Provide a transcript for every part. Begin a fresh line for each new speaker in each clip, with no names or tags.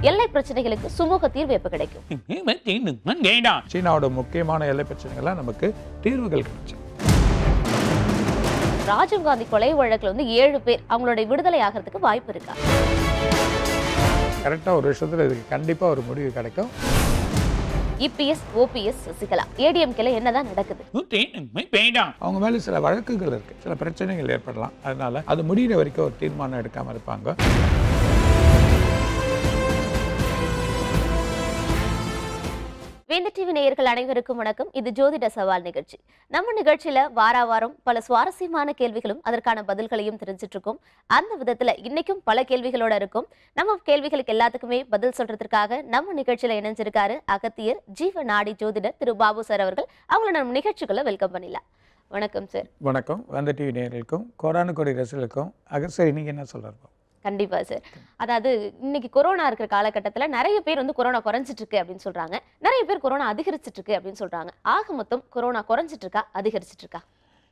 எல்லை பிரச்சனைகளுக்கு சுமூக தீர்வு எப்ப கிடைக்கும்
சீனாவோட முக்கியமான எல்லை பிரச்சனைகள்லாம் நமக்கு தீர்வுகள் கிடைச்சு
ராஜீவ்காந்தி கொலை வழக்குல வந்து ஏழு பேர் அவங்களுடைய விடுதலை ஆகிறதுக்கு வாய்ப்பு இருக்கா
கரெக்டாக ஒரு வருஷத்தில் இதுக்கு கண்டிப்பாக ஒரு முடிவு கிடைக்கும்
இபிஎஸ் ஓபிஎஸ் சசிகலா ஏடிஎம்கேல என்னதான் நடக்குது
அவங்க மேலே சில வழக்குகள் இருக்கு சில பிரச்சனைகள் ஏற்படலாம் அதனால அது முடிகிற வரைக்கும் ஒரு தீர்மானம் எடுக்காம இருப்பாங்க
வேந்த டிவி நேயர்கள் அனைவருக்கும் வணக்கம் இது ஜோதிட சவால் நிகழ்ச்சி நம்ம நிகழ்ச்சியில வாரா வாரம் பல சுவாரஸ்யமான கேள்விகளும் அதற்கான பதில்களையும் தெரிஞ்சிட்டு இருக்கோம் அந்த விதத்துல இன்னைக்கும் பல கேள்விகளோட இருக்கும் நம்ம கேள்விகளுக்கு எல்லாத்துக்குமே பதில் சொல்றதுக்காக நம்ம நிகழ்ச்சியில இணைஞ்சிருக்காரு அகத்தியர் ஜீவ நாடி ஜோதிடர் திரு பாபு சார் அவர்கள் அவங்கள நம்ம நிகழ்ச்சிக்குள்ள வெல்கம் பண்ணிடலாம் வணக்கம் சார்
வணக்கம் வந்த டிவி நேயர்களுக்கும் கோடானு கோடி ரசிகர்களுக்கும் அகசரி நீங்கள் என்ன சொல்கிறார்
கண்டிப்பா சார் அதாவது இன்னைக்கு கொரோனா இருக்கிற காலகட்டத்துல நிறைய பேர் வந்து கொரோனா குறைஞ்சிட்டு இருக்கு அப்படின்னு சொல்றாங்க நிறைய பேர் கொரோனா அதிகரிச்சிட்டு இருக்கு அப்படின்னு சொல்றாங்க ஆக மொத்தம் கொரோனா குறைஞ்சிட்டு இருக்கா அதிகரிச்சிட்டு இருக்கா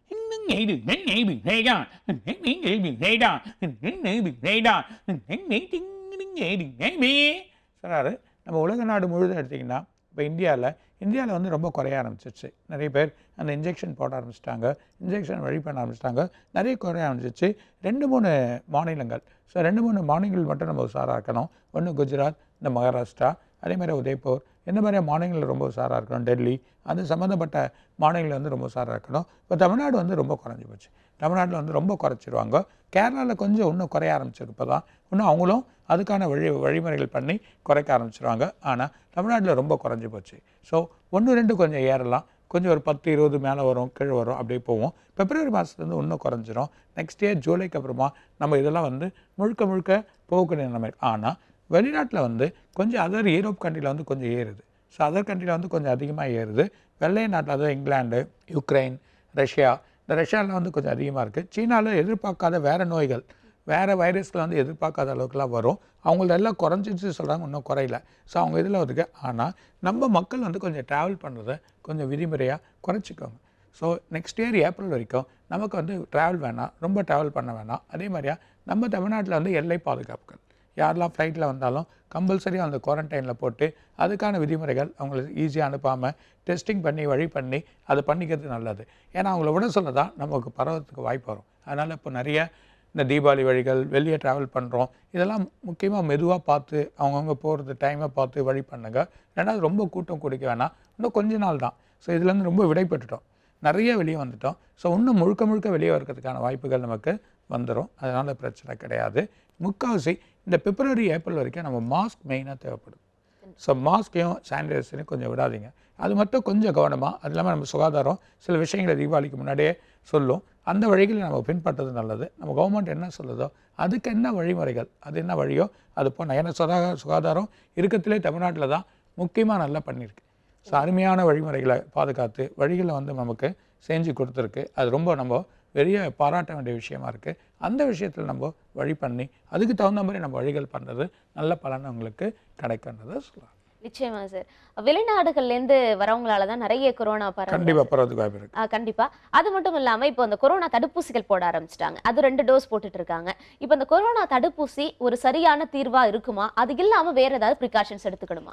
சொன்னார் நம்ம உலக நாடு முழுதும் எடுத்திங்கன்னா இப்போ இந்தியாவில் இந்தியாவில் வந்து ரொம்ப குறைய ஆரம்பிச்சிருச்சு நிறைய பேர் அந்த இன்ஜெக்ஷன் போட ஆரம்பிச்சிட்டாங்க இன்ஜெக்ஷன் வழி பண்ண ஆரம்பிச்சிட்டாங்க நிறைய குறைய ஆரம்பிச்சிச்சு ரெண்டு மூணு மாநிலங்கள் ஸோ ரெண்டு மூணு மாநிலங்கள் மட்டும் நம்ம உஷாராக இருக்கணும் ஒன்று குஜராத் இந்த மகாராஷ்டிரா அதே மாதிரி உதய்பூர் இந்த மாதிரி மாநிலங்கள் ரொம்ப உஷாராக இருக்கணும் டெல்லி அது சம்மந்தப்பட்ட மாநிலங்கள் வந்து ரொம்ப உஷாராக இருக்கணும் இப்போ தமிழ்நாடு வந்து ரொம்ப குறைஞ்சி போச்சு தமிழ்நாட்டில் வந்து ரொம்ப குறைச்சிருவாங்க கேரளாவில் கொஞ்சம் இன்னும் குறைய ஆரம்பிச்சிருக்கு தான் இன்னும் அவங்களும் அதுக்கான வழி வழிமுறைகள் பண்ணி குறைக்க ஆரம்பிச்சிருவாங்க ஆனால் தமிழ்நாட்டில் ரொம்ப குறைஞ்சி போச்சு ஸோ ஒன்று ரெண்டு கொஞ்சம் ஏறலாம் கொஞ்சம் ஒரு பத்து இருபது மேலே வரும் கீழே வரும் அப்படியே போவோம் பிப்ரவரி மாதத்துலேருந்து இன்னும் குறைஞ்சிரும் நெக்ஸ்ட் இயர் ஜூலைக்கு அப்புறமா நம்ம இதெல்லாம் வந்து முழுக்க முழுக்க போகக்கூடிய நிலைமை ஆனால் வெளிநாட்டில் வந்து கொஞ்சம் அதர் யூரோப் கண்ட்ரியில் வந்து கொஞ்சம் ஏறுது ஸோ அதர் கண்ட்ரியில் வந்து கொஞ்சம் அதிகமாக ஏறுது வெள்ளைய நாட்டில் அதாவது இங்கிலாந்து யுக்ரைன் ரஷ்யா இந்த ரஷ்யாவில் வந்து கொஞ்சம் அதிகமாக இருக்குது சீனாவில் எதிர்பார்க்காத வேறு நோய்கள் வேறு வைரஸில் வந்து எதிர்பார்க்காத அளவுக்குலாம் வரும் அவங்கள எல்லாம் குறைஞ்சிச்சு சொல்கிறாங்க இன்னும் குறையல ஸோ அவங்க இதில் இருக்கு ஆனால் நம்ம மக்கள் வந்து கொஞ்சம் ட்ராவல் பண்ணுறத கொஞ்சம் விதிமுறையாக குறைச்சிக்கோங்க ஸோ நெக்ஸ்ட் இயர் ஏப்ரல் வரைக்கும் நமக்கு வந்து ட்ராவல் வேணாம் ரொம்ப ட்ராவல் பண்ண வேணாம் அதே மாதிரியா நம்ம தமிழ்நாட்டில் வந்து எல்லை பாதுகாப்புகள் யாரெல்லாம் ஃப்ளைட்டில் வந்தாலும் கம்பல்சரியாக அந்த குவாரண்டைனில் போட்டு அதுக்கான விதிமுறைகள் அவங்களுக்கு ஈஸியாக அனுப்பாமல் டெஸ்டிங் பண்ணி வழி பண்ணி அதை பண்ணிக்கிறது நல்லது ஏன்னா அவங்கள விட சொல்ல தான் நமக்கு பரவறதுக்கு வாய்ப்பு வரும் அதனால் இப்போ நிறைய இந்த தீபாவளி வழிகள் வெளியே ட்ராவல் பண்ணுறோம் இதெல்லாம் முக்கியமாக மெதுவாக பார்த்து அவங்கவுங்க போகிறது டைமை பார்த்து வழி பண்ணுங்க ரெண்டாவது ரொம்ப கூட்டம் குடிக்க வேணாம் இன்னும் கொஞ்ச நாள் தான் ஸோ இதுலேருந்து ரொம்ப விடைபெற்றுட்டோம் நிறைய வெளியே வந்துட்டோம் ஸோ இன்னும் முழுக்க முழுக்க வெளியே வர்றதுக்கான வாய்ப்புகள் நமக்கு வந்துடும் அதனால் பிரச்சனை கிடையாது முக்கால்வாசி இந்த பிப்ரவரி ஏப்ரல் வரைக்கும் நம்ம மாஸ்க் மெயினாக தேவைப்படுது ஸோ மாஸ்க்கையும் சானிடைசரையும் கொஞ்சம் விடாதீங்க அது மட்டும் கொஞ்சம் கவனமாக அது இல்லாமல் நம்ம சுகாதாரம் சில விஷயங்களை தீபாவளிக்கு முன்னாடியே சொல்லும் அந்த வழிகளை நம்ம பின்பற்றுறது நல்லது நம்ம கவர்மெண்ட் என்ன சொல்லுதோ அதுக்கு என்ன வழிமுறைகள் அது என்ன வழியோ அது போன ஏன்னா சுகாதார சுகாதாரம் இருக்கத்திலே தமிழ்நாட்டில் தான் முக்கியமாக நல்லா பண்ணியிருக்கு ஸோ அருமையான வழிமுறைகளை பாதுகாத்து வழிகளை வந்து நமக்கு செஞ்சு கொடுத்துருக்கு அது ரொம்ப நம்ம பெரிய பாராட்ட வேண்டிய விஷயமா இருக்குது அந்த விஷயத்தில் நம்ம வழி பண்ணி அதுக்கு தகுந்த மாதிரி நம்ம வழிகள் பண்ணுறது நல்ல பலன் உங்களுக்கு கிடைக்கின்றதை சொல்லலாம்
நிச்சயமா சார் வெளிநாடுகள்ல இருந்து வரவங்களால தான் நிறைய கொரோனா பரவ
கண்டிப்பாக பரவதுக்கு வாய்ப்பு இருக்குது
ஆ, கண்டிப்பா அது மட்டும் இல்லாம இப்போ இந்த கொரோனா தடுப்பூசிகள் போட ஆரம்பிச்சிட்டாங்க அது ரெண்டு டோஸ் போட்டுட்டு இருக்காங்க இப்போ இந்த கொரோனா தடுப்பூசி ஒரு சரியான தீர்வா இருக்குமா அது இல்லாம வேற ஏதாவது ப்ரிகாஷன்ஸ் எடுத்துக்கணுமா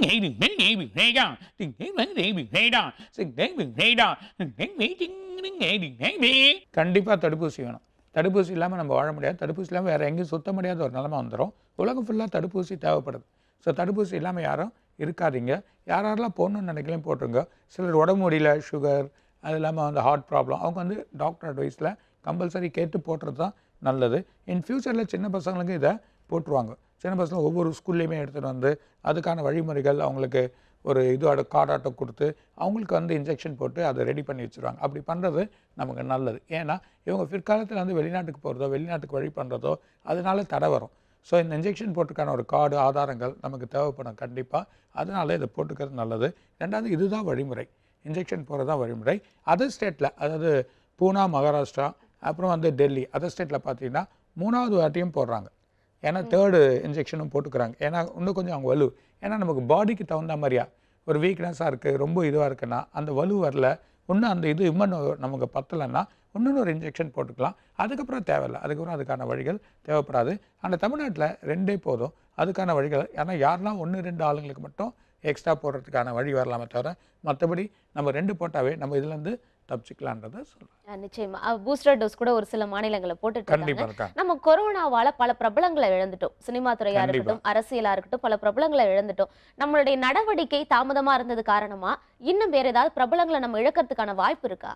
கண்டிப்பாக தடுப்பூசி வேணும் தடுப்பூசி இல்லாமல் நம்ம வாழ முடியாது தடுப்பூசி இல்லாமல் வேறு எங்கேயும் சுத்த முடியாத ஒரு நிலைமை வந்துடும் உலகம் ஃபுல்லாக தடுப்பூசி தேவைப்படுது ஸோ தடுப்பூசி இல்லாமல் யாரும் இருக்காதீங்க யார் யாரெல்லாம் போடணும்னு நினைக்கலையும் போட்டுருங்க சிலர் உடம்பு முடியல சுகர் அது இல்லாமல் வந்து ஹார்ட் ப்ராப்ளம் அவங்க வந்து டாக்டர் அட்வைஸில் கம்பல்சரி கேட்டு போட்டுறது தான் நல்லது இன் ஃப்யூச்சரில் சின்ன பசங்களுக்கு இதை போட்டுருவாங்க சின்ன பசங்க ஒவ்வொரு ஸ்கூல்லையுமே எடுத்துகிட்டு வந்து அதுக்கான வழிமுறைகள் அவங்களுக்கு ஒரு இது அட கார்டாட்டம் கொடுத்து அவங்களுக்கு வந்து இன்ஜெக்ஷன் போட்டு அதை ரெடி பண்ணி வச்சுருவாங்க அப்படி பண்ணுறது நமக்கு நல்லது ஏன்னா இவங்க பிற்காலத்தில் வந்து வெளிநாட்டுக்கு போகிறதோ வெளிநாட்டுக்கு வழி பண்ணுறதோ அதனால தடை வரும் ஸோ இந்த இன்ஜெக்ஷன் போட்டுக்கான ஒரு கார்டு ஆதாரங்கள் நமக்கு தேவைப்படும் கண்டிப்பாக அதனால இதை போட்டுக்கிறது நல்லது ரெண்டாவது இதுதான் வழிமுறை இன்ஜெக்ஷன் போகிறது தான் வழிமுறை அதர் ஸ்டேட்டில் அதாவது பூனா மகாராஷ்டிரா அப்புறம் வந்து டெல்லி அதர் ஸ்டேட்டில் பார்த்தீங்கன்னா மூணாவது வாட்டியும் போடுறாங்க ஏன்னா தேர்டு இன்ஜெக்ஷனும் போட்டுக்கிறாங்க ஏன்னா இன்னும் கொஞ்சம் அவங்க வலு ஏன்னா நமக்கு பாடிக்கு தகுந்த மாதிரியா ஒரு வீக்னஸாக இருக்குது ரொம்ப இதுவாக இருக்குன்னா அந்த வலு வரல இன்னும் அந்த இது இன்னும் நமக்கு பத்தலைன்னா இன்னொன்று ஒரு இன்ஜெக்ஷன் போட்டுக்கலாம் அதுக்கப்புறம் தேவையில்லை அதுக்கப்புறம் அதுக்கான வழிகள் தேவைப்படாது ஆனால் தமிழ்நாட்டில் ரெண்டே போதும் அதுக்கான வழிகள் ஏன்னா யாரெல்லாம் ஒன்று ரெண்டு ஆளுங்களுக்கு மட்டும் எக்ஸ்ட்ரா போடுறதுக்கான வழி வரலாமே தவிர மற்றபடி நம்ம ரெண்டு போட்டாவே நம்ம இதுலேருந்து தப்பிச்சிக்கலான்றதை சொல்கிறேன்
அஹ் நிச்சயமா பூஸ்டர் டோஸ் கூட ஒரு சில மாநிலங்களை போட்டுட்டு இருக்காங்க
கண்டிப்பாக இருக்காங்க
நம்ம கொரோனாவால பல பிரபலங்களை இழந்துட்டோம் சினிமா துறையா
கண்டிப்பா.
இருக்கட்டும் அரசியலா இருக்கட்டும் பல பிரபலங்களை இழந்துட்டோம் நம்மளுடைய நடவடிக்கை தாமதமா இருந்தது காரணமா இன்னும் வேற ஏதாவது பிரபலங்களை நம்ம இழக்கிறதுக்கான வாய்ப்பு இருக்கா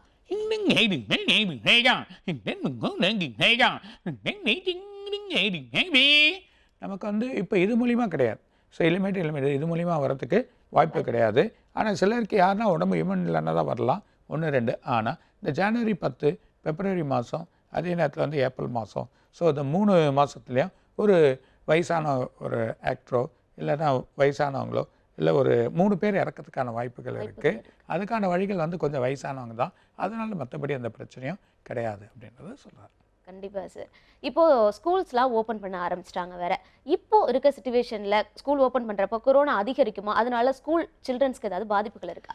நமக்கு வந்து இப்போ இது மூலிமா கிடையாது ஸோ எலிமேட் எலிமேட் இது மூலிமா வரத்துக்கு வாய்ப்பு கிடையாது ஆனால் சிலருக்கு யாருன்னா உடம்பு இம்யூன் இல்லைன்னா தான் வரலாம் ஒன்று ரெண்டு ஆனால் இந்த ஜனவரி பத்து பிப்ரவரி மாதம் அதே நேரத்தில் வந்து ஏப்ரல் மாதம் ஸோ இந்த மூணு மாதத்துலேயும் ஒரு வயசான ஒரு ஆக்டரோ இல்லைன்னா வயசானவங்களோ இல்லை ஒரு மூணு பேர் இறக்கிறதுக்கான வாய்ப்புகள் இருக்குது அதுக்கான வழிகள் வந்து கொஞ்சம் வயசானவங்க தான் அதனால மற்றபடி அந்த பிரச்சனையும் கிடையாது அப்படின்றத சொல்கிறார்
கண்டிப்பா சார் இப்போ ஸ்கூல்ஸ்லாம் ஓபன் பண்ண ஆரம்பிச்சிட்டாங்க வேற இப்போ இருக்க சுச்சுவேஷன்ல ஸ்கூல் ஓபன் பண்றப்போ கொரோனா அதிகரிக்குமா அதனால ஸ்கூல் சில்ட்ரன்ஸ்க்கு ஏதாவது பாதிப்புகள் இருக்கா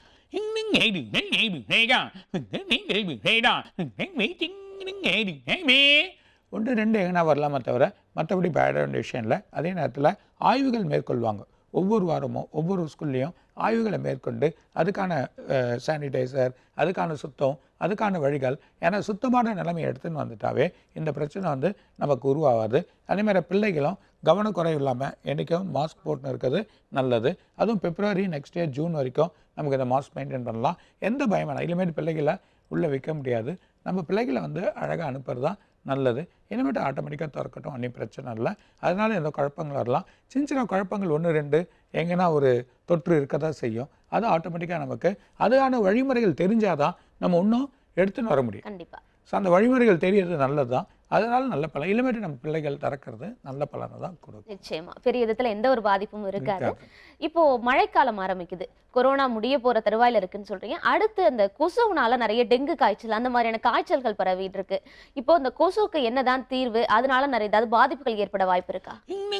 ஒன்று ரெண்டு எங்கன்னா வரலாமே தவிர மற்றபடி பேடான விஷயம் இல்லை அதே நேரத்தில் ஆய்வுகள் மேற்கொள்வாங்க ஒவ்வொரு வாரமும் ஒவ்வொரு ஸ்கூல்லையும் ஆய்வுகளை மேற்கொண்டு அதுக்கான சானிடைசர் அதுக்கான சுத்தம் அதுக்கான வழிகள் ஏன்னா சுத்தமான நிலைமை எடுத்துன்னு வந்துட்டாவே இந்த பிரச்சனை வந்து நமக்கு உருவாகாது அதே மாதிரி பிள்ளைகளும் கவனக்குறைவு இல்லாமல் என்றைக்கும் மாஸ்க் போட்டுன்னு இருக்கிறது நல்லது அதுவும் பிப்ரவரி நெக்ஸ்ட் இயர் ஜூன் வரைக்கும் நமக்கு இந்த மாஸ்க் மெயின்டைன் பண்ணலாம் எந்த பயம் வேணாம் இனிமேட்டு பிள்ளைகளை உள்ளே வைக்க முடியாது நம்ம பிள்ளைகளை வந்து அழகாக அனுப்புறது தான் நல்லது இனிமேட்டு ஆட்டோமேட்டிக்காக திறக்கட்டும் ஒன்றும் பிரச்சனை இல்லை அதனால எந்த குழப்பங்கள் வரலாம் சின்ன சின்ன குழப்பங்கள் ஒன்று ரெண்டு எங்கன்னா ஒரு தொற்று இருக்க தான் செய்யும் அது ஆட்டோமேட்டிக்காக நமக்கு அதுக்கான வழிமுறைகள் தெரிஞ்சாதான் நம்ம இன்னும் எடுத்துன்னு வர முடியும்
கண்டிப்பா
ஸோ அந்த வழிமுறைகள் தெரியறது நல்லது தான் அதனால நல்ல பலன் இனிமேட்டு நம்ம பிள்ளைகள் திறக்கிறது நல்ல பலனை தான் கொடுக்கும்
நிச்சயமா பெரிய விதத்துல எந்த ஒரு பாதிப்பும் இருக்காது
இருக்காது.
இப்போ மழைக்காலம் ஆரம்பிக்குது கொரோனா முடிய போற தருவாயில இருக்குன்னு சொல்றீங்க அடுத்து அந்த கொசுவுனால நிறைய டெங்கு காய்ச்சல் அந்த மாதிரியான காய்ச்சல்கள் பரவிட்டு இருக்கு இப்போ இந்த கொசுவுக்கு என்னதான் தீர்வு அதனால நிறைய ஏதாவது பாதிப்புகள் ஏற்பட வாய்ப்பு இருக்கா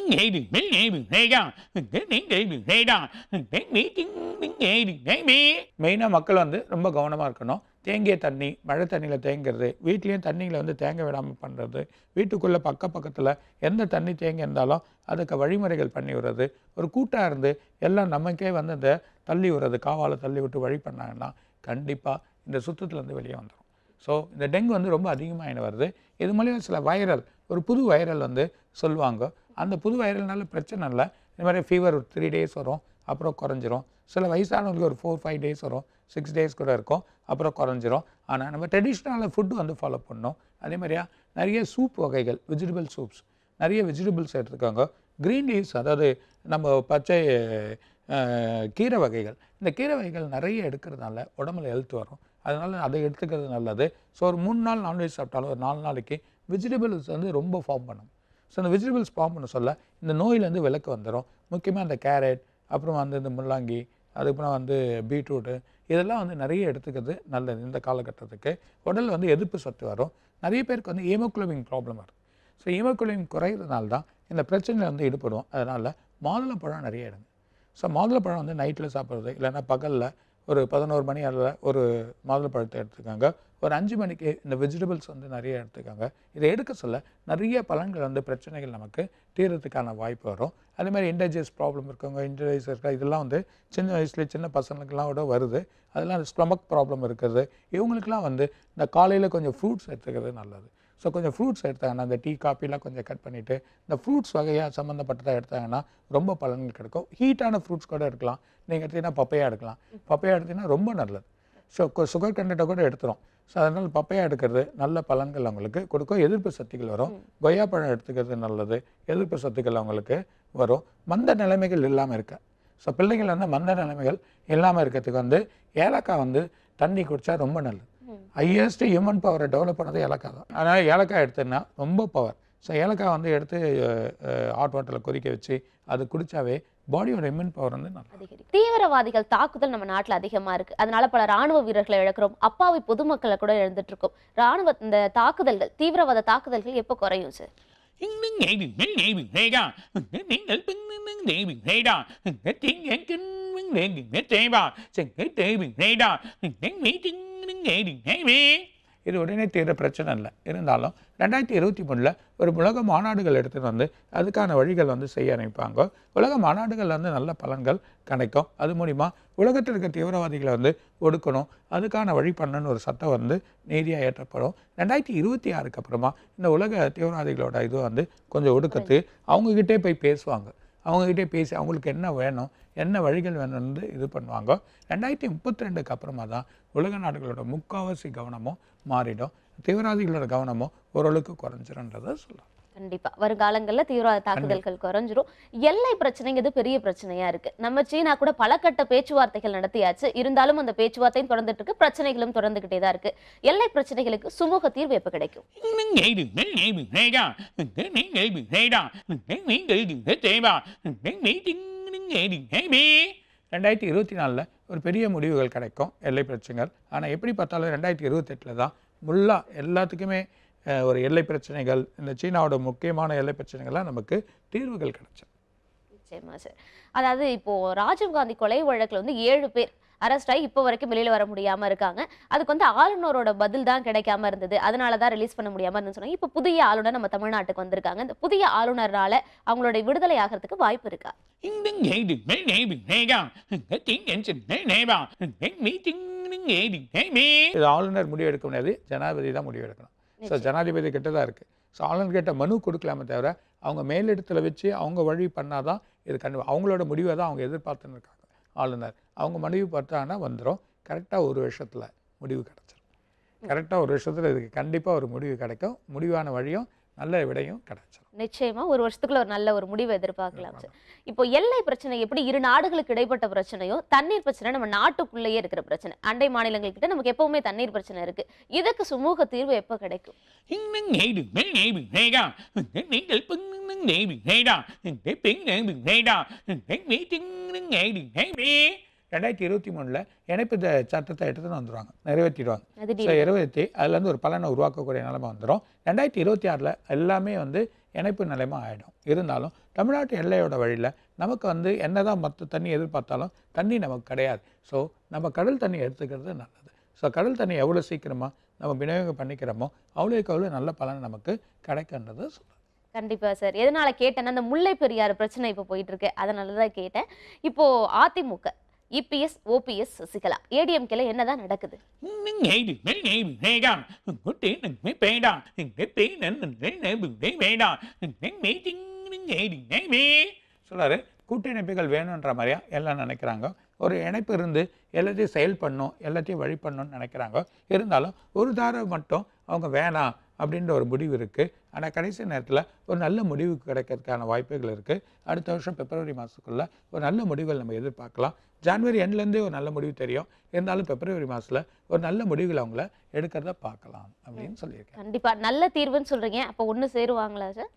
மெயினாக மக்கள் வந்து ரொம்ப கவனமாக இருக்கணும் தேங்கிய தண்ணி மழை தண்ணியில் தேங்கிறது வீட்லேயும் தண்ணியில் வந்து தேங்க விடாமல் பண்ணுறது வீட்டுக்குள்ளே பக்க பக்கத்தில் எந்த தண்ணி தேங்கி இருந்தாலும் அதுக்கு வழிமுறைகள் பண்ணி விடுறது ஒரு கூட்டாக இருந்து எல்லாம் நமக்கே வந்து இந்த தள்ளி விடுறது காவால தள்ளி விட்டு வழி பண்ணாங்கன்னா கண்டிப்பாக இந்த சுத்தத்துலேருந்து வெளியே வந்துடும் ஸோ இந்த டெங்கு வந்து ரொம்ப அதிகமாக வருது இது மூலியம் சில வைரல் ஒரு புது வைரல் வந்து சொல்லுவாங்க அந்த புது வைரல்னால பிரச்சனை இல்லை இந்த மாதிரி ஃபீவர் ஒரு த்ரீ டேஸ் வரும் அப்புறம் குறைஞ்சிரும் சில வயசானவங்களுக்கு ஒரு ஃபோர் ஃபைவ் டேஸ் வரும் சிக்ஸ் டேஸ் கூட இருக்கும் அப்புறம் குறைஞ்சிரும் ஆனால் நம்ம ட்ரெடிஷ்னலான ஃபுட்டு வந்து ஃபாலோ பண்ணோம் அதே மாதிரியா நிறைய சூப் வகைகள் வெஜிடபிள் சூப்ஸ் நிறைய வெஜிடபிள்ஸ் எடுத்துக்கோங்க க்ரீன் லீவ்ஸ் அதாவது நம்ம பச்சை அஹ், கீரை வகைகள் இந்த கீரை வகைகள் நிறைய எடுக்கிறதுனால உடம்புல ஹெல்த் வரும் அதனால் அதை எடுத்துக்கிறது நல்லது ஸோ ஒரு மூணு நாள் நான்வெஜ் சாப்பிட்டாலும் ஒரு நாலு நாளைக்கு வெஜிடபிள்ஸ் வந்து ரொம்ப ஃபார்ம் பண்ணும் ஸோ அந்த வெஜிடபிள்ஸ் ஃபார்ம் பண்ண சொல்ல இந்த நோயிலேருந்து விலக்கு வந்துடும் முக்கியமாக இந்த கேரட் அப்புறம் வந்து இந்த முள்ளங்கி அதுக்கப்புறம் வந்து பீட்ரூட்டு இதெல்லாம் வந்து நிறைய எடுத்துக்கிறது நல்லது இந்த காலகட்டத்துக்கு உடல் வந்து எதிர்ப்பு சத்து வரும் நிறைய பேருக்கு வந்து ஹீமோகுளோபின் ப்ராப்ளம் வரும் ஸோ ஹீமோகுளோபின் குறையிறதுனால தான் இந்த பிரச்சனையில் வந்து ஈடுபடுவோம் அதனால் மாதுளப்பழம் நிறைய எடுங்க ஸோ மாதுளப்பழம் வந்து நைட்டில் சாப்பிட்றது இல்லைன்னா பகலில் ஒரு பதினோரு மணி அளவில் ஒரு மாதுளப்பழத்தை எடுத்துக்கோங்க ஒரு அஞ்சு மணிக்கு இந்த வெஜிடபிள்ஸ் வந்து நிறைய எடுத்துக்கோங்க இதை எடுக்க சொல்ல நிறைய பலன்கள் வந்து பிரச்சனைகள் நமக்கு தீர்றதுக்கான வாய்ப்பு வரும் அதே மாதிரி இன்டர்ஜியஸ் ப்ராப்ளம் இருக்கவங்க இன்டர்ஜியஸ் இருக்கா இதெல்லாம் வந்து சின்ன வயசுல சின்ன பசங்களுக்கெல்லாம் கூட வருது அதெல்லாம் அந்த ஸ்டொமக் ப்ராப்ளம் இருக்கிறது இவங்களுக்குலாம் வந்து இந்த காலையில் கொஞ்சம் ஃப்ரூட்ஸ் எடுத்துக்கிறது நல்லது ஸோ கொஞ்சம் ஃப்ரூட்ஸ் எடுத்தாங்கன்னா அந்த டீ காப்பிலாம் கொஞ்சம் கட் பண்ணிவிட்டு இந்த ஃப்ரூட்ஸ் வகையாக சம்மந்தப்பட்டதாக எடுத்தாங்கன்னா ரொம்ப பலன்கள் கிடைக்கும் ஹீட்டான ஃப்ரூட்ஸ் கூட எடுக்கலாம் நீங்கள் எடுத்தீங்கன்னா பப்பையா எடுக்கலாம் பப்பையா எடுத்தீங்கன்னா ரொம்ப நல்லது ஸோ சுகர் கண்டென்ட்டை கூட எடுத்துரும் ஸோ அதனால் பப்பையா எடுக்கிறது நல்ல பலன்கள் அவங்களுக்கு கொடுக்கும் எதிர்ப்பு சக்திகள் வரும் கொய்யாப்பழம் எடுத்துக்கிறது நல்லது எதிர்ப்பு சத்துக்கள் அவங்களுக்கு வரும் மந்த நிலைமைகள் இல்லாமல் இருக்க ஸோ பிள்ளைகள் வந்து மந்த நிலைமைகள் இல்லாமல் இருக்கிறதுக்கு வந்து ஏலக்காய் வந்து தண்ணி குடித்தா ரொம்ப நல்லது ஹையஸ்ட் ஹியூமன் பவரை டெவலப் பண்ணது ஏலக்காய் தான் அதனால் ஏலக்காய் எடுத்தோன்னா ரொம்ப பவர் ஸோ ஏலக்காய் வந்து எடுத்து ஹாட் வாட்டரில் கொதிக்க வச்சு அது குடித்தாவே பாடியோட இம்யூன் பவர் வந்து நல்லா
அதிகரிக்கும் தீவிரவாதிகள் தாக்குதல் நம்ம நாட்டுல அதிகமா இருக்கு அதனால பல ராணுவ வீரர்களை இழக்கிறோம் அப்பாவி பொதுமக்களை கூட இழந்துட்டு இருக்கோம் ராணுவ இந்த தாக்குதல்கள் தீவிரவாத தாக்குதல்கள் எப்போ குறையும் சார்
இது உடனே தீர பிரச்சனை இல்லை இருந்தாலும் ரெண்டாயிரத்தி இருபத்தி மூணில் ஒரு உலக மாநாடுகள் எடுத்துகிட்டு வந்து அதுக்கான வழிகள் வந்து செய்ய ஆரம்பிப்பாங்க உலக மாநாடுகள் வந்து நல்ல பலன்கள் கிடைக்கும் அது மூலிமா உலகத்தில் இருக்க தீவிரவாதிகளை வந்து ஒடுக்கணும் அதுக்கான வழி பண்ணணும்னு ஒரு சட்டம் வந்து நீதியாக ஏற்றப்படும் ரெண்டாயிரத்தி இருபத்தி ஆறுக்கு அப்புறமா இந்த உலக தீவிரவாதிகளோட இது வந்து கொஞ்சம் ஒடுக்கத்து அவங்கக்கிட்டே போய் பேசுவாங்க அவங்கக்கிட்டே பேசி அவங்களுக்கு என்ன வேணும் என்ன வழிகள் வேணும்னு இது பண்ணுவாங்க ரெண்டாயிரத்தி முப்பத்தி ரெண்டுக்கு அப்புறமா தான் உலக நாடுகளோட முக்காவாசி கவனமும் மாறிடும் தீவிரவாதிகளோட கவனமும் ஓரளவுக்கு குறைஞ்சிருன்றதை சொல்லலாம்
கண்டிப்பா வருங்காலங்கள்ல தீவிரவாத தாக்குதல்கள் குறைஞ்சிரும் எல்லை பிரச்சனைங்கிறது பெரிய பிரச்சனையா இருக்கு நம்ம சீனா கூட பல கட்ட பேச்சுவார்த்தைகள் நடத்தியாச்சு இருந்தாலும் அந்த பேச்சுவார்த்தையும் தொடர்ந்துட்டு இருக்கு பிரச்சனைகளும் தொடர்ந்துகிட்டே தான் இருக்கு எல்லை பிரச்சனைகளுக்கு சுமூக தீர்வு எப்ப கிடைக்கும்
ரெண்டாயிரத்தி இருபத்தி நாலில் ஒரு பெரிய முடிவுகள் கிடைக்கும் எல்லை பிரச்சனைகள் ஆனால் எப்படி பார்த்தாலும் ரெண்டாயிரத்தி இருபத்தெட்டில் தான் முல்லாக எல்லாத்துக்குமே அஹ், ஒரு எல்லை பிரச்சனைகள் இந்த சீனாவோட முக்கியமான எல்லை பிரச்சனைகள்லாம் நமக்கு தீர்வுகள் கிடைச்சது
நிச்சயமா சார் அதாவது இப்போ ராஜீவ்காந்தி கொலை வழக்குல வந்து ஏழு பேர் அரெஸ்ட் ஆகி இப்போ வரைக்கும் வெளியில வர முடியாம இருக்காங்க அதுக்கு வந்து ஆளுநரோட பதில் தான் கிடைக்காம இருந்தது அதனால தான் ரிலீஸ் பண்ண முடியாம இருந்துன்னு சொன்னாங்க இப்போ புதிய ஆளுநர் நம்ம தமிழ்நாட்டுக்கு வந்திருக்காங்க இந்த புதிய ஆளுநரால அவங்களுடைய விடுதலை ஆகிறதுக்கு வாய்ப்பு இருக்கா
இது ஆளுநர் முடிவு எடுக்க முடியாது ஜனாதிபதி தான் முடிவு எடுக்கணும் ஸோ ஜனாதிபதி கிட்ட தான் இருக்குது ஸோ ஆளுநர் கிட்ட மனு கொடுக்கலாமே தவிர அவங்க மேலிடத்தில் வச்சு அவங்க வழி பண்ணாதான் இது கண்டு அவங்களோட முடிவை தான் அவங்க எதிர்பார்த்துன்னு இருக்காங்க ஆளுநர் அவங்க முடிவு பார்த்தாங்கன்னா வந்துடும் கரெக்டாக ஒரு வருஷத்தில் முடிவு கிடச்சிரும் கரெக்டாக ஒரு வருஷத்தில் இதுக்கு கண்டிப்பாக ஒரு முடிவு கிடைக்கும் முடிவான வழியும் நல்ல விடையும் கிடைச்சிரும்
நிச்சயமா ஒரு வருஷத்துக்குள்ள ஒரு நல்ல ஒரு முடிவை எதிர்பார்க்கலாம் சார் இப்போ எல்லை பிரச்சனை எப்படி இரு நாடுகளுக்கு இடைப்பட்ட பிரச்சனையோ தண்ணீர் பிரச்சனை நம்ம நாட்டுக்குள்ளேயே இருக்கிற பிரச்சனை அண்டை மாநிலங்கள் கிட்ட நமக்கு எப்பவுமே தண்ணீர் பிரச்சனை இருக்கு இதுக்கு சுமூக தீர்வு எப்ப கிடைக்கும்
ரெண்டாயிரத்தி இருபத்தி மூணில் இணைப்பு த- சட்டத்தை எடுத்துன்னு வந்துடுவாங்க நிறைவேற்றிடுவாங்க
அது
ஸோ இருபத்தி அதுலேருந்து ஒரு பலனை உருவாக்கக்கூடிய நிலைமை வந்துடும் ரெண்டாயிரத்தி இருபத்தி ஆறில் எல்லாமே வந்து இணைப்பு நிலைமை ஆகிடும் இருந்தாலும் தமிழ்நாட்டு எல்லையோட வழியில் நமக்கு வந்து என்னதான் மற்ற தண்ணி எதிர்பார்த்தாலும் தண்ணி நமக்கு கிடையாது ஸோ நம்ம கடல் தண்ணி எடுத்துக்கிறது நல்லது ஸோ கடல் தண்ணி எவ்வளோ சீக்கிரமாக நம்ம விநியோகம் பண்ணிக்கிறோமோ அவ்வளோக்கு அவ்வளோ நல்ல பலன் நமக்கு கிடைக்கின்றது சொல்கிறேன்
கண்டிப்பா சார் எதனால கேட்டேன்னா அந்த முல்லை பெரியாறு பிரச்சனை இப்போ போயிட்டு இருக்கு அதனால தான் கேட்டேன் இப்போ அதிமுக இபிஎஸ் ஓபிஎஸ் சசிகலா ஏடிஎம்கேல என்னதான் நடக்குது
சொல்லாரு கூட்டிணைப்புகள் வேணுன்ற மாதிரியா எல்லாம் நினைக்கிறாங்க ஒரு இணைப்பு இருந்து எல்லாத்தையும் செயல் பண்ணும் எல்லாத்தையும் வழி பண்ணணும்னு நினைக்கிறாங்க இருந்தாலும் ஒரு தாரை மட்டும் அவங்க வேணாம் அப்படின்ற ஒரு முடிவு இருக்குது ஆனால் கடைசி நேரத்தில் ஒரு நல்ல முடிவுக்கு கிடைக்கிறதுக்கான வாய்ப்புகள் இருக்குது அடுத்த வருஷம் பிப்ரவரி மாதத்துக்குள்ள ஒரு நல்ல முடிவுகள் நம்ம எதிர்பார்க்கலாம் ஜான்வரி எண்ட்லேருந்தே ஒரு நல்ல முடிவு தெரியும் இருந்தாலும் பிப்ரவரி மாதத்தில் ஒரு நல்ல முடிவுகள் அவங்கள எடுக்கிறத பார்க்கலாம் அப்படின்னு சொல்லியிருக்கேன்
கண்டிப்பா நல்ல தீர்வுன்னு சொல்றீங்க அப்போ ஒண்ணு சேருவாங்களா சார்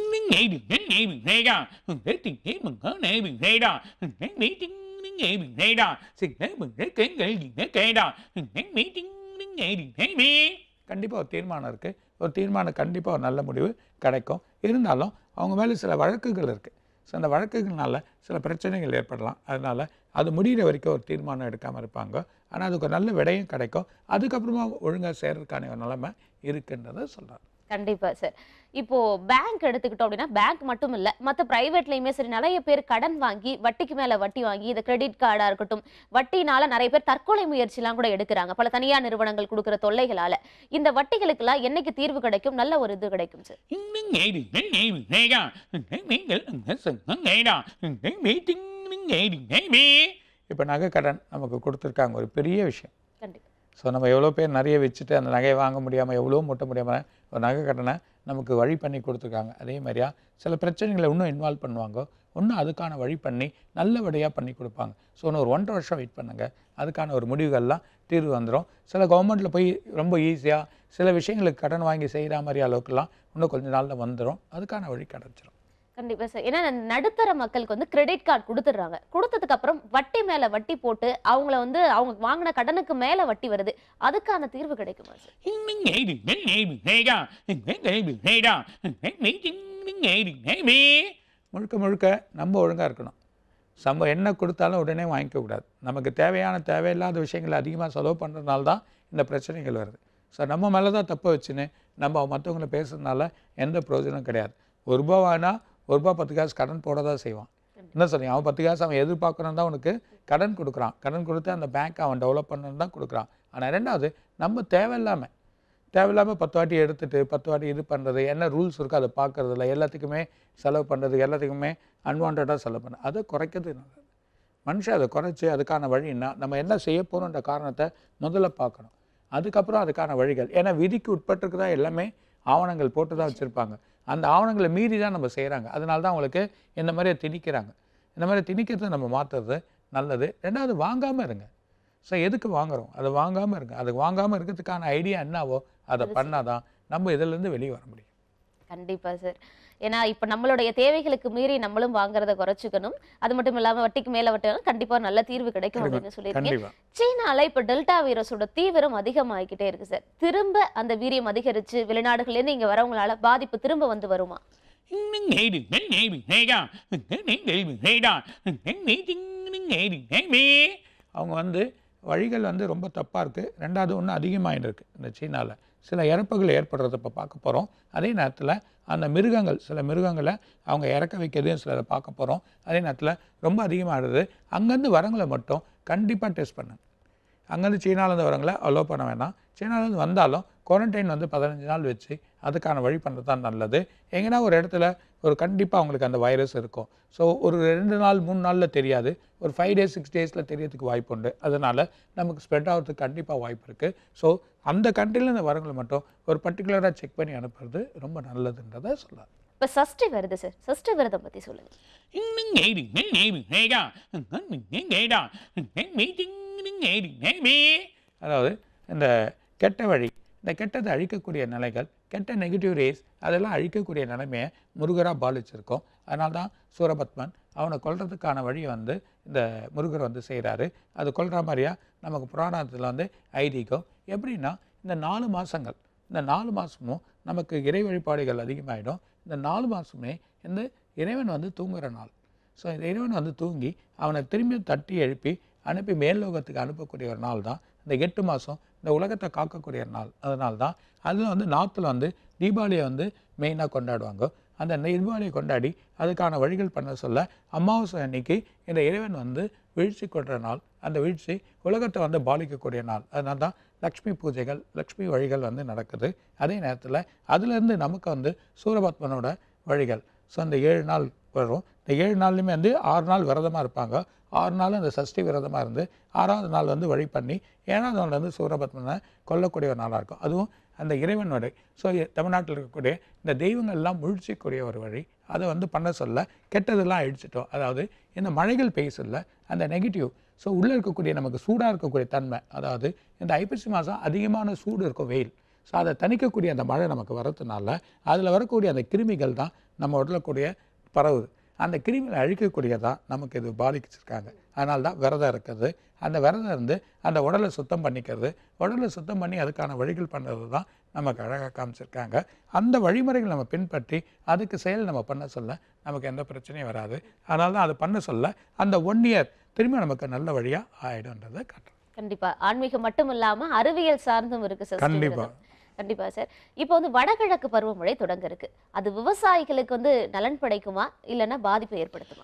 கண்டிப்பாக ஒரு தீர்மானம் இருக்குது ஒரு தீர்மானம் கண்டிப்பாக ஒரு நல்ல முடிவு கிடைக்கும் இருந்தாலும் அவங்க மேலே சில வழக்குகள் இருக்குது ஸோ அந்த வழக்குகள்னால சில பிரச்சனைகள் ஏற்படலாம் அதனால் அது முடிகிற வரைக்கும் ஒரு தீர்மானம் எடுக்காமல் இருப்பாங்க ஆனால் அதுக்கு ஒரு நல்ல விடையும் கிடைக்கும் அதுக்கப்புறமா ஒழுங்காக சேர்றதுக்கான ஒரு நிலைமை இருக்குன்றதை சொல்கிறார்
கண்டிப்பா சார் இப்போ பேங்க் எடுத்துக்கிட்டோம் அப்படின்னா பேங்க் மட்டும் இல்ல மத்த பிரைவேட்லயுமே சரி நிறைய பேர் கடன் வாங்கி வட்டிக்கு மேல வட்டி வாங்கி இந்த கிரெடிட் கார்டா இருக்கட்டும் வட்டினால நிறைய பேர் தற்கொலை முயற்சிலாம் கூட எடுக்கிறாங்க பல தனியார் நிறுவனங்கள் கொடுக்குற தொல்லைகளால இந்த வட்டிகளுக்கெல்லாம் என்னைக்கு தீர்வு கிடைக்கும் நல்ல ஒரு இது கிடைக்கும் சார்
இப்போ நகை கடன் நமக்கு கொடுத்துருக்காங்க ஒரு பெரிய விஷயம்
கண்டிப்பா
ஸோ நம்ம எவ்வளோ பேர் நிறைய வச்சுட்டு அந்த நகையை வாங்க முடியாமல் எவ்வளோ மூட்ட முடியாமல் ஒரு நகை கடனை நமக்கு வழி பண்ணி கொடுத்துருக்காங்க அதே மாதிரியா சில பிரச்சனைகளை இன்னும் இன்வால்வ் பண்ணுவாங்க இன்னும் அதுக்கான வழி பண்ணி நல்லபடியாக பண்ணி கொடுப்பாங்க ஸோ இன்னும் ஒரு ஒன்றரை வருஷம் வெயிட் பண்ணுங்கள் அதுக்கான ஒரு முடிவுகள்லாம் தீர்வு வந்துடும் சில கவர்மெண்ட்டில் போய் ரொம்ப ஈஸியாக சில விஷயங்களுக்கு கடன் வாங்கி செய்கிற மாதிரி அளவுக்குலாம் இன்னும் கொஞ்ச நாளில் வந்துடும் அதுக்கான வழி கிடச்சிரும்
கண்டிப்பா சார் ஏன்னா நடுத்தர மக்களுக்கு வந்து கிரெடிட் கார்டு கொடுத்துடுறாங்க கொடுத்ததுக்கு அப்புறம் வட்டி மேல வட்டி போட்டு அவங்கள வந்து அவங்க வாங்கின கடனுக்கு மேல வட்டி வருது அதுக்கான தீர்வு கிடைக்குமா சார்
முழுக்க முழுக்க நம்ம ஒழுங்காக இருக்கணும் நம்ம என்ன கொடுத்தாலும் உடனே வாங்கிக்க கூடாது நமக்கு தேவையான தேவையில்லாத விஷயங்களை அதிகமாக செலவு பண்ணுறதுனால தான் இந்த பிரச்சனைகள் வருது ஸோ நம்ம மேலே தான் தப்பை வச்சுன்னு நம்ம மற்றவங்கள பேசுறதுனால எந்த பிரயோஜனம் கிடையாது ஒரு ரூபா வாங்கினா ஒரு ரூபா பத்து காசு கடன் போட தான் செய்வான் என்ன சொல்றீங்க அவன் பத்து காசு அவன் எதிர்பார்க்கணும் தான் உனக்கு கடன் கொடுக்குறான் கடன் கொடுத்து அந்த பேங்க் அவன் டெவலப் பண்ணணும் தான் கொடுக்குறான் ஆனால் ரெண்டாவது நம்ம தேவையில்லாமல் தேவையில்லாமல் பத்து வாட்டி எடுத்துட்டு பத்து வாட்டி இது பண்ணுறது என்ன ரூல்ஸ் இருக்கோ அதை பார்க்கறதில்ல எல்லாத்துக்குமே செலவு பண்ணுறது எல்லாத்துக்குமே அன்வான்டாக செலவு பண்ண அதை குறைக்கிறது நல்லது மனுஷன் அதை குறைச்சி அதுக்கான வழின்னா நம்ம என்ன செய்ய போகிறோன்ற காரணத்தை முதல்ல பார்க்கணும் அதுக்கப்புறம் அதுக்கான வழிகள் ஏன்னா விதிக்கு உட்பட்டிருக்கு தான் எல்லாமே ஆவணங்கள் போட்டு தான் வச்சுருப்பாங்க அந்த ஆவணங்களை மீறி தான் நம்ம செய்கிறாங்க அதனால தான் அவங்களுக்கு இந்த மாதிரி திணிக்கிறாங்க இந்த மாதிரி திணிக்கிறதை நம்ம மாற்றுறது நல்லது ரெண்டாவது வாங்காமல் இருங்க ஸோ எதுக்கு வாங்குறோம் அதை வாங்காமல் இருங்க அது வாங்காமல் இருக்கிறதுக்கான ஐடியா என்னவோ அதை பண்ணாதான் நம்ம இதிலேருந்து வெளியே வர முடியும்
கண்டிப்பா சார் ஏன்னா இப்ப நம்மளுடைய தேவைகளுக்கு மீறி நம்மளும் வாங்குறத குறைச்சிக்கணும் அது மட்டும் இல்லாம வட்டிக்கு மேல வட்டினாலும் கண்டிப்பா நல்ல தீர்வு கிடைக்கும் அப்படின்னு சொல்லியிருக்கீங்க
கண்டிப்பாக
சீனால இப்ப டெல்டா வைரஸோட தீவிரம் அதிகமாகிக்கிட்டே இருக்கு சார் திரும்ப அந்த வீரியம் அதிகரிச்சு வெளிநாடுகள்ல இருந்து இங்க வரவங்களால பாதிப்பு திரும்ப வந்து வருமா
அவங்க வந்து வழிகள் வந்து ரொம்ப தப்பாக இருக்குது ரெண்டாவது ஒன்று அதிகமாகிட்டு இருக்கு இந்த சீனாவில் சில இறப்புகள் ஏற்படுறத இப்போ பார்க்க போகிறோம் அதே நேரத்தில் அந்த மிருகங்கள் சில மிருகங்களை அவங்க இறக்க வைக்கிறதையும் சிலரை பார்க்க போகிறோம் அதே நேரத்தில் ரொம்ப அதிகமாகிடுது அங்கேருந்து வரவங்களை மட்டும் கண்டிப்பாக டெஸ்ட் பண்ணுங்க அங்கேருந்து சீனாலேருந்து வரவங்கள அலோவ் பண்ண வேணாம் சீனாலேருந்து வந்தாலும் குவாரண்டைன் வந்து பதினஞ்சு நாள் வச்சு அதுக்கான வழி பண்ணுறது தான் நல்லது எங்கன்னா ஒரு இடத்துல ஒரு கண்டிப்பாக அவங்களுக்கு அந்த வைரஸ் இருக்கும் ஸோ ஒரு ரெண்டு நாள் மூணு நாளில் தெரியாது ஒரு ஃபைவ் டேஸ் சிக்ஸ் டேஸில் தெரியறதுக்கு வாய்ப்பு உண்டு அதனால் நமக்கு ஸ்ப்ரெட் ஆகிறதுக்கு கண்டிப்பாக வாய்ப்பு இருக்குது ஸோ அந்த கண்ட்ரிலேருந்து வரவங்களை மட்டும் ஒரு பர்டிகுலராக செக் பண்ணி அனுப்புறது ரொம்ப நல்லதுன்றதை சொல்லலாம்
இப்ப சஷ்டி வருது சார் சஷ்டி விரதம் பத்தி சொல்லுங்க
அதாவது இந்த கெட்ட வழி இந்த கெட்டதை அழிக்கக்கூடிய நிலைகள் கெட்ட நெகட்டிவ் ரேஸ் அதெல்லாம் அழிக்கக்கூடிய நிலைமையை முருகராக பாலிச்சிருக்கோம் அதனால தான் சூரபத்மன் அவனை கொல்றதுக்கான வழியை வந்து இந்த முருகர் வந்து செய்கிறாரு அது கொல்ற மாதிரியா நமக்கு புராணத்தில் வந்து ஐதீகம் எப்படின்னா இந்த நாலு மாதங்கள் இந்த நாலு மாதமும் நமக்கு இறை வழிபாடுகள் அதிகமாகிடும் இந்த நாலு மாதமே இந்த இறைவன் வந்து தூங்குற நாள் ஸோ இந்த இறைவன் வந்து தூங்கி அவனை திரும்பி தட்டி எழுப்பி அனுப்பி மேல்லோகத்துக்கு அனுப்பக்கூடிய ஒரு நாள் தான் இந்த எட்டு மாதம் இந்த உலகத்தை காக்கக்கூடிய நாள் அதனால தான் அதில் வந்து நாத்தில் வந்து தீபாவளியை வந்து மெயினாக கொண்டாடுவாங்க அந்த தீபாவளியை கொண்டாடி அதுக்கான வழிகள் பண்ண சொல்ல அமாவாசை அன்னைக்கு இந்த இறைவன் வந்து வீழ்ச்சி கொள்கிற நாள் அந்த வீழ்ச்சி உலகத்தை வந்து பாதிக்கக்கூடிய நாள் அதனால தான் லக்ஷ்மி பூஜைகள் லக்ஷ்மி வழிகள் வந்து நடக்குது அதே நேரத்தில் அதுலேருந்து நமக்கு வந்து சூரபத்மனோட வழிகள் ஸோ அந்த ஏழு நாள் வரும் இந்த ஏழு நாள்லையுமே வந்து ஆறு நாள் விரதமாக இருப்பாங்க ஆறு நாள் அந்த சஷ்டி விரதமாக இருந்து ஆறாவது நாள் வந்து வழி பண்ணி ஏழாவது நாள் வந்து சூரபத்மனை கொல்லக்கூடிய ஒரு நாளாக இருக்கும் அதுவும் அந்த இறைவன் வழி ஸோ தமிழ்நாட்டில் இருக்கக்கூடிய இந்த தெய்வங்கள்லாம் முழிச்சிக்கூடிய ஒரு வழி அதை வந்து பண்ண சொல்ல கெட்டதெல்லாம் அழிச்சிட்டோம் அதாவது இந்த மழைகள் பெய்ய சொல்ல அந்த நெகட்டிவ் ஸோ உள்ளே இருக்கக்கூடிய நமக்கு சூடாக இருக்கக்கூடிய தன்மை அதாவது இந்த ஐப்பசி மாதம் அதிகமான சூடு இருக்கும் வெயில் ஸோ அதை தணிக்கக்கூடிய அந்த மழை நமக்கு வரதுனால அதில் வரக்கூடிய அந்த கிருமிகள் தான் நம்ம உடலில் கூடிய பரவுது அந்த கிருமிகளை அழிக்கக்கூடியதான் நமக்கு இது பாதிச்சிருக்காங்க அதனால தான் விரதம் இருக்கிறது அந்த விரதம் இருந்து அந்த உடலை சுத்தம் பண்ணிக்கிறது உடலை சுத்தம் பண்ணி அதுக்கான வழிகள் பண்ணுறது தான் நமக்கு அழகாக காமிச்சிருக்காங்க அந்த வழிமுறைகள் நம்ம பின்பற்றி அதுக்கு செயல் நம்ம பண்ண சொல்ல நமக்கு எந்த பிரச்சனையும் வராது அதனால தான் அதை பண்ண சொல்ல அந்த ஒன் இயர் திரும்பி நமக்கு நல்ல வழியாக ஆயிடும்ன்றதை காட்டுறோம்
கண்டிப்பா ஆன்மீகம் மட்டும் இல்லாம அறிவியல் சார்ந்தும் இருக்கு சார்
கண்டிப்பா.
கண்டிப்பா சார் இப்போ வந்து வடகிழக்கு பருவமழை தொடங்க இருக்கு அது விவசாயிகளுக்கு வந்து நலன் படைக்குமா இல்லைன்னா பாதிப்பை ஏற்படுத்துமா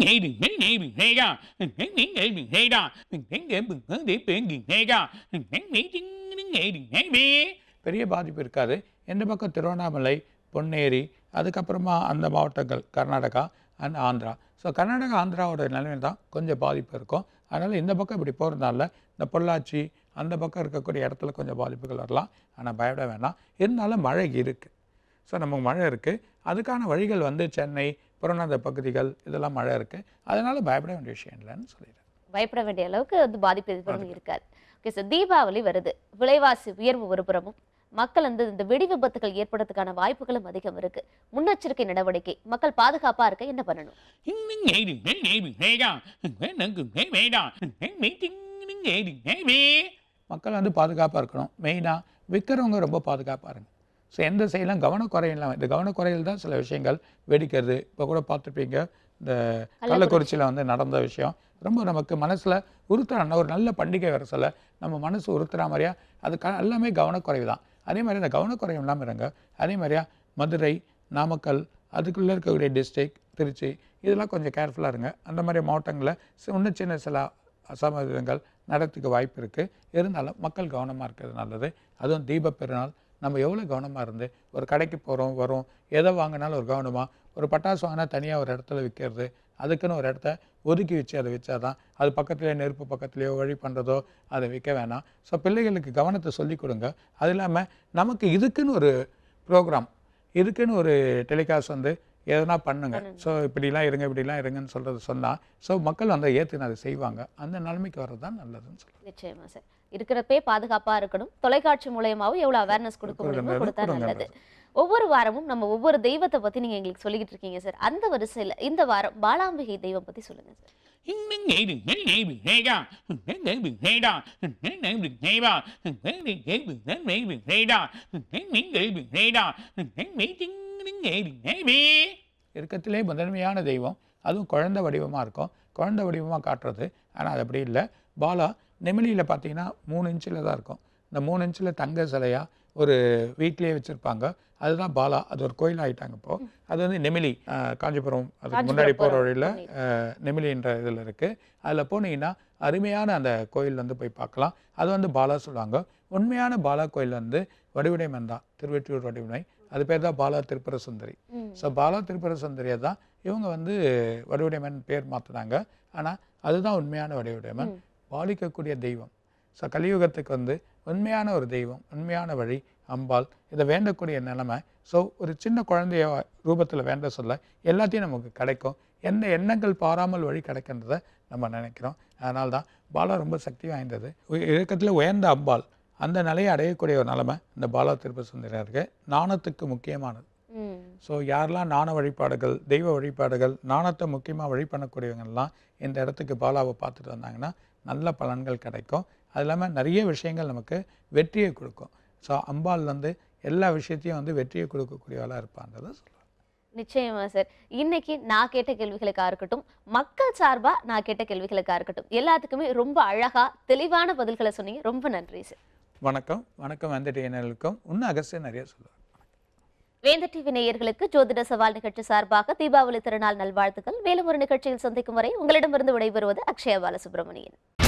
பெரிய பாதிப்பு இருக்காது இந்த பக்கம் திருவண்ணாமலை பொன்னேரி அதுக்கப்புறமா அந்த மாவட்டங்கள் கர்நாடகா அண்ட் ஆந்திரா ஸோ கர்நாடகா ஆந்திராவோட நிலைமை தான் கொஞ்சம் பாதிப்பு இருக்கும் அதனால் இந்த பக்கம் இப்படி போகிறதுனால இந்த பொள்ளாச்சி அந்த பக்கம் இருக்கக்கூடிய இடத்துல கொஞ்சம் பாதிப்புகள் வரலாம் ஆனால் பயப்பட வேணாம் இருந்தாலும் மழை இருக்குது ஸோ நமக்கு மழை இருக்குது அதுக்கான வழிகள் வந்து சென்னை புறநகர் பகுதிகள் இதெல்லாம் மழை இருக்குது அதனால் பயப்பட வேண்டிய விஷயம் இல்லைன்னு சொல்லிடுறேன்
பயப்பட வேண்டிய அளவுக்கு வந்து பாதிப்பு எதுவும் இருக்காது ஓகே சார் தீபாவளி வருது விலைவாசி உயர்வு ஒரு புறமும் மக்கள் வந்து இந்த வெடி விபத்துகள் ஏற்படுறதுக்கான வாய்ப்புகளும் அதிகம் இருக்கு முன்னெச்சரிக்கை நடவடிக்கை மக்கள் பாதுகாப்பா இருக்க என்ன பண்ணணும்
மக்கள் வந்து பாதுகாப்பாக இருக்கணும் மெயினாக விற்கிறவங்க ரொம்ப பாதுகாப்பாக இருங்க ஸோ எந்த செயலும் கவனக்குறையும் இல்லாமல் இந்த கவனக்குறையில் தான் சில விஷயங்கள் வெடிக்கிறது இப்போ கூட பார்த்துருப்பீங்க இந்த கள்ளக்குறிச்சியில் வந்து நடந்த விஷயம் ரொம்ப நமக்கு மனசில் உறுத்துறான ஒரு நல்ல பண்டிகை வர சொல்ல நம்ம மனசு உறுத்துற மாதிரியா அது க எல்லாமே கவனக்குறைவு தான் அதே மாதிரி இந்த கவனக்குறைவு இல்லாமல் இருங்க அதே மாதிரியா மதுரை நாமக்கல் அதுக்குள்ளே இருக்கக்கூடிய டிஸ்ட்ரிக்ட் திருச்சி இதெல்லாம் கொஞ்சம் கேர்ஃபுல்லாக இருங்க அந்த மாதிரி மாவட்டங்களில் சி- இன்னும் சின்ன சில அசம்பாவிதங்கள் நடத்துக்கு வாய்ப்பு இருக்குது இருந்தாலும் மக்கள் கவனமாக இருக்கிறது நல்லது அதுவும் தீப பெருநாள் நம்ம எவ்வளோ கவனமாக இருந்து ஒரு கடைக்கு போகிறோம் வரோம் எதை வாங்கினாலும் ஒரு கவனமாக ஒரு பட்டாசு வாங்கினா தனியாக ஒரு இடத்துல விற்கிறது அதுக்குன்னு ஒரு இடத்த ஒதுக்கி வச்சு அதை வச்சாதான் அது பக்கத்துலேயே நெருப்பு பக்கத்துலேயோ வழி பண்ணுறதோ அதை விற்க வேணாம் ஸோ பிள்ளைகளுக்கு கவனத்தை சொல்லிக் கொடுங்க அது இல்லாமல் நமக்கு இதுக்குன்னு ஒரு ப்ரோக்ராம் இதுக்குன்னு ஒரு டெலிகாஸ்ட் வந்து எதனா பண்ணுங்க ஸோ இப்படிலாம் இருங்க இப்படிலாம் இருங்கன்னு சொல்கிறது சொன்னால் ஸோ மக்கள் வந்து ஏற்றுன்னு அதை செய்வாங்க அந்த நிலைமைக்கு வர்றது தான் நல்லதுன்னு சொல்லுவேன்
நிச்சயமா சார் இருக்கிறப்பே பாதுகாப்பா இருக்கணும் தொலைக்காட்சி மூலயமாவும் எவ்வளவு அவேர்னஸ் கொடுக்க முடியுமோ
கொடுங்க,
கொடுத்தா
கொடுங்க.
நல்லது ஒவ்வொரு வாரமும் நம்ம ஒவ்வொரு தெய்வத்தை பத்தி நீங்க எங்களுக்கு சொல்லிக்கிட்டு இருக்கீங்க சார் அந்த வரிசையில இந்த வாரம் பாலாம்பிகை தெய்வம் பத்தி சொல்லுங்க சார்
இருக்கத்திலே முதன்மையான தெய்வம் அதுவும் குழந்தை வடிவமாக இருக்கும் குழந்தை வடிவமாக காட்டுறது ஆனால் அது அப்படி இல்லை பாலா நெமிலியில் பார்த்தீங்கன்னா மூணு இன்ச்சில் தான் இருக்கும் இந்த மூணு இன்ச்சில் தங்க சிலையாக ஒரு வீட்லேயே வச்சுருப்பாங்க அதுதான் பாலா அது ஒரு கோயில் ஆகிட்டாங்க இப்போ அது வந்து நெமிலி அஹ், காஞ்சிபுரம் அதுக்கு முன்னாடி
காஞ்சிபுரம்
போகிற
போற
வழியில்
வழியில.
நெமிலின்ற இதில் இருக்குது அதில் போனீங்கன்னா அருமையான அந்த கோயில் வந்து போய் பார்க்கலாம் அது வந்து பாலா சொல்லுவாங்க உண்மையான பாலா கோயில் வந்து வடிவுடைமன் தான் திருவெற்றியூர் வடிவுடை அது பேர் தான் பாலா திருப்புர சுந்தரி
ம்.
ஸோ பாலா திருப்புர சுந்தரியை தான் இவங்க வந்து வடிவுடைமன் பேர் மாற்றினாங்க ஆனால் அதுதான் உண்மையான வடிவுடைமன்
ம்.
பாலிக்கக்கூடிய தெய்வம் ஸோ கலியுகத்துக்கு வந்து உண்மையான ஒரு தெய்வம் உண்மையான வழி அம்பாள் இதை வேண்டக்கூடிய நிலைமை ஸோ ஒரு சின்ன குழந்தைய ரூபத்தில் வேண்ட சொல்ல எல்லாத்தையும் நமக்கு கிடைக்கும் எந்த எண்ணங்கள் பாராமல் வழி கிடைக்கின்றதை நம்ம நினைக்கிறோம் அதனால தான் பாலா ரொம்ப சக்தி வாய்ந்தது இயக்கத்தில் உயர்ந்த அம்பாள் அந்த நிலையை அடையக்கூடிய ஒரு நிலைமை இந்த பாலா திருப்ப சுந்தரருக்கு நாணத்துக்கு முக்கியமானது
ம்.
ஸோ யாரெல்லாம் நாண வழிபாடுகள் தெய்வ வழிபாடுகள் நாணத்தை முக்கியமாக வழி பண்ணக்கூடியவங்கெல்லாம் இந்த இடத்துக்கு பாலாவை பார்த்துட்டு வந்தாங்கன்னா நல்ல பலன்கள் கிடைக்கும் அது இல்லாமல் நிறைய விஷயங்கள் நமக்கு வெற்றியை கொடுக்கும் ஸோ அம்பாள் வந்து எல்லா விஷயத்தையும் வந்து வெற்றியை கொடுக்கக்கூடியவளாக இருப்பான்றதை சொல்லுவாங்க
நிச்சயமா சார் இன்னைக்கு நான் கேட்ட கேள்விகளுக்கா இருக்கட்டும் மக்கள் சார்பா நான் கேட்ட கேள்விகளுக்கா இருக்கட்டும் எல்லாத்துக்குமே ரொம்ப அழகா தெளிவான பதில்களை சொன்னீங்க ரொம்ப நன்றி சார்
வணக்கம் வணக்கம் வெந்தட்டியனர்களுக்கும் இன்னும் அகஸ்டியன் நிறைய சொல்லுவார்
வேந்த டிவி நேயர்களுக்கு ஜோதிட சவால் நிகழ்ச்சி சார்பாக தீபாவளி திருநாள் நல்வாழ்த்துக்கள் மேலும் ஒரு நிகழ்ச்சியில் சந்திக்கும் வரை உங்களிடமிருந்து விடைபெறுவது அக்ஷயா பாலசுப்ரமணியன்